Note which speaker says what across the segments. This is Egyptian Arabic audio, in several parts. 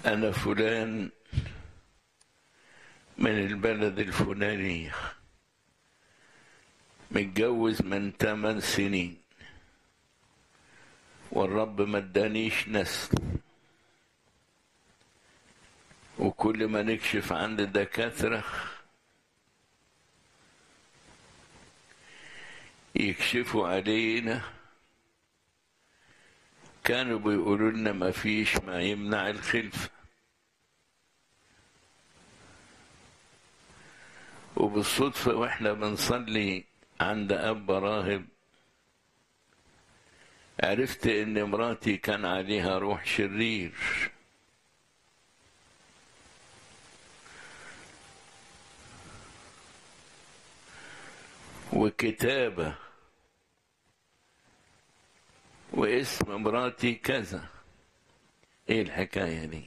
Speaker 1: أنا فلان من البلد الفلانية متجوز من ثمان سنين والرب ما ادانيش نسل وكل ما نكشف عند الدكاترة يكشفوا علينا كانوا بيقولوا لنا ما فيش ما يمنع الخلفة وبالصدفة واحنا بنصلي عند أب راهب عرفت ان مراتي كان عليها روح شرير وكتابة واسم مراتي كذا ايه الحكاية دي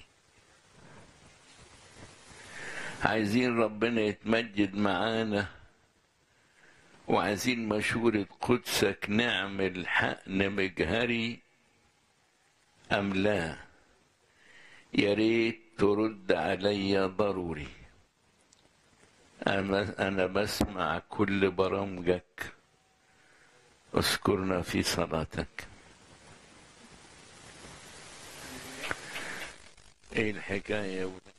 Speaker 1: عايزين ربنا يتمجد معانا وعايزين مشورة قدسك نعمل حقن مجهري أم لا يا ريت ترد عليا ضروري أنا أنا بسمع كل برامجك اذكرنا في صلاتك ايه الحكاية يا ولاد